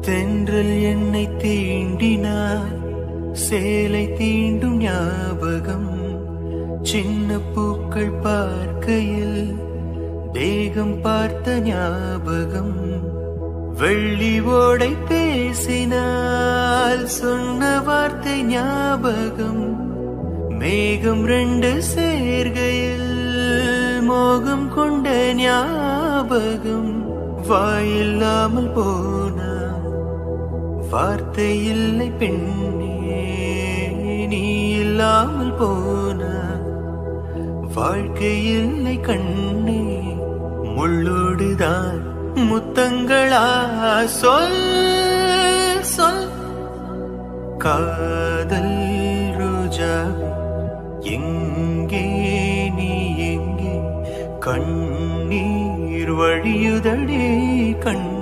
தென்றல் என்னை தீண்டினார் சேலை தீண்டும் ஞாபகம் சின்ன பூக்கள் பார்க்கையில் தேகம் பார்த்த ஞாபகம் வெள்ளி ஓடை பேசினால் சொன்ன வார்த்தை ஞாபகம் மேகம் ரெண்டு சேர்கையில் மோகம் கொண்ட ஞாபகம் வாயில்லாமல் போனா வார்த்தை இல்லை பெண்ணே நீ இல்லாமல் போனா வாழ்க்கை இல்லை கண்ணே முள்ளோடுதான் முத்தங்களா சொல் சொல் காதல் ரோஜா எங்கே நீ எங்கே கண்ணீர் வழியுதடே கண்